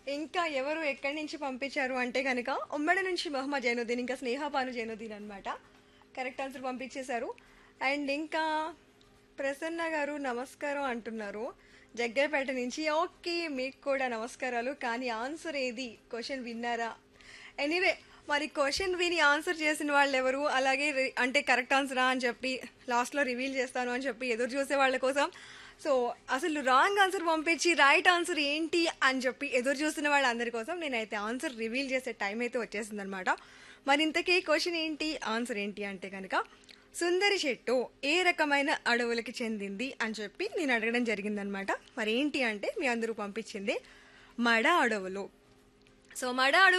ఇంకా ఎవరు ఎక్కడి నుంచి పంపించారు అంటే కనుక ఉమ్మడి నుంచి మహమ్మద్ జైనుద్దీన్ ఇంకా స్నేహపాను జైనుద్దీన్ అనమాట కరెక్ట్ ఆన్సర్ పంపించేశారు అండ్ ఇంకా ప్రసన్న గారు నమస్కారం అంటున్నారు జగ్గైపేట నుంచి ఓకే మీకు కూడా నమస్కారాలు కానీ ఆన్సర్ ఏది క్వశ్చన్ విన్నారా ఎనీవే మరి క్వశ్చన్ విని ఆన్సర్ చేసిన వాళ్ళు ఎవరు అలాగే రి- అంటే కరెక్ట్ ఆన్సరా అని చెప్పి లాస్ట్లో రివీల్ చేస్తాను అని చెప్పి ఎదురు చూసే వాళ్ళ కోసం సో అసలు రాంగ్ ఆన్సర్ పంపించి రైట్ ఆన్సర్ ఏంటి అని చెప్పి ఎదురు చూస్తున్న వాళ్ళందరి కోసం నేనైతే ఆన్సర్ రివీల్ చేసే టైం అయితే వచ్చేసింది అనమాట మరి ఇంతకీ క్వశ్చన్ ఏంటి ఆన్సర్ ఏంటి అంటే కనుక సుందరి చెట్టు ఏ రకమైన అడవులకి చెందింది అని చెప్పి నేను అడగడం జరిగిందనమాట మరి ఏంటి అంటే మీ అందరూ పంపించింది మడ అడవులు సో మడ అడవులు